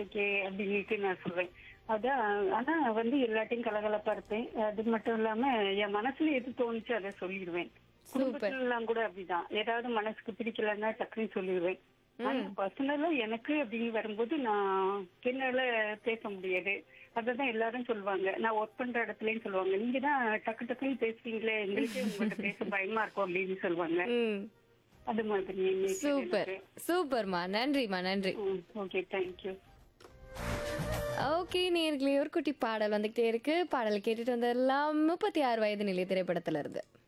okay அப்படின்ட்டு நான் சொல்றேன் அதான் ஆனா வந்து எல்லாத்தையும் கலகலப்பா இருப்பேன் அது மட்டும் இல்லாம என் மனசுல எது தோணுச்சு அதை சொல்லிடுவேன் குடும்பத்துல எல்லாம் கூட அப்படிதான் ஏதாவது மனசுக்கு பிடிக்கலன்னா டக்குன்னு சொல்லிடுவேன் ஆனா பர்சனலா எனக்கு அப்படின்னு வரும்போது நான் என்னால பேச முடியாது அததான் எல்லாரும் சொல்லுவாங்க நான் ஒர்க் பண்ற இடத்துலயும் சொல்லுவாங்க நீங்க தான் டக்கு டக்குன்னு பேசுறீங்களே எங்களுக்கே உங்கள்கிட்ட பேச பயமா இருக்கும் அப்படின்னு சொல்லுவாங்க ம் அது மாதிரி சூப்பர் சூப்பர்மா நன்றிமா நன்றி ஓகே தேங்க்யூ ஓகே நேர்களே ஒரு குட்டி பாடல் வந்துகிட்டே இருக்கு பாடல் கேட்டுட்டு வந்தெல்லாம் முப்பத்தி ஆறு வயது நிலை திரைப்படத்துல இருந்து